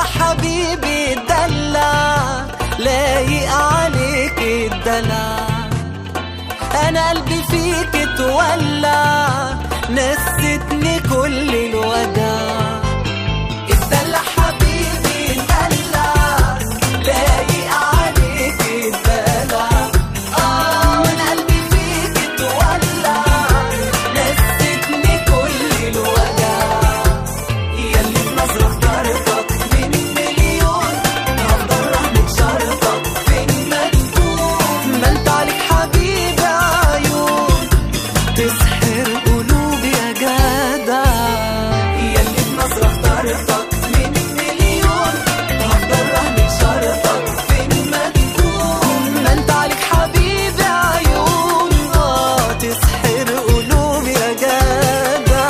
الدلع حبيبي الدلع لايق عليك الدلع انا قلبي فيك اتولع نستني كل الوداع الدلع حبيبي الدلع لايق عليك الدلع اه انا قلبي فيك اتولع نستني كل الوداع ياللي بنظرة اخترتك من مليون هفضل رهنك شرطك فين ما تكون ما انت عليك حبيبي عيون تسحر قلوبي يا جدع ياللي بنظرة اخترتك من مليون هفضل رهنك شرطك فين ما تكون ما انت عليك حبيبي عيون اه تسحر قلوبي يا جدع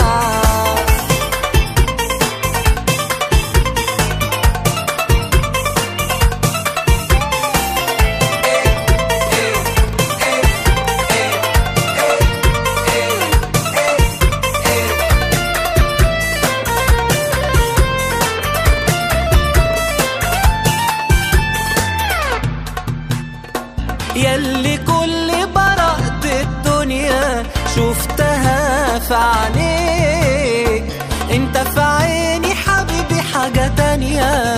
يلي كل براءة الدنيا شفتها في عينيك انت في عيني حبيبي حاجة تانية